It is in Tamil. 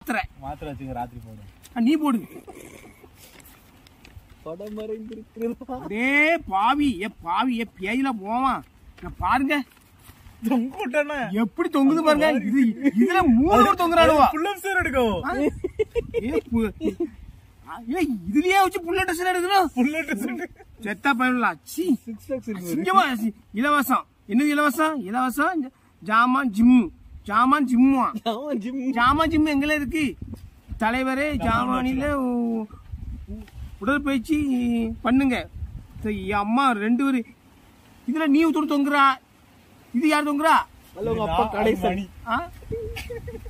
மாத்திரை மாத்திரை வச்சுங்க ராத்திரி போடும் ஆ, நீ போடு படம் மறைந்திருக்கிறதா டே பாவி ஏ பாவி ஏ பேயில போவான் நான் பாருங்க தொங்குட்டனா எப்படி தொங்குது பாருங்க இது இதுல மூணு பேர் தொங்குறானுவா புல்லப் சார் எடுக்கும் ஆ? ஏ, பு- ஆ, ஏ, இதுலயே வச்சு புல்லட் டெஸ்ட் எடுக்கணும் புல்லட் செத்தா பயன்படலாம் சி சிக்ஸ் லேக்ஸ் இருக்கு சிங்கமா சி- இலவசம் என்னது இலவசம் இலவசம் ஜ- ஜாமான் ஜிம்மு ஜாமான் ஜிம்முவா ஆமா ஜிம் ஜாமான் ஜிம் எங்கெல்லாம் இருக்கு தலைவரே ஜாமானில உ- உ- உடற்பயிற்சி பண்ணுங்க சரி, என் அம்மா ரெண்டு பேரு இதுல நீ ஒருத்தர் தொங்குறா இது யார் தொங்குறா அல்ல உங்க அப்பா கடைசி ஆ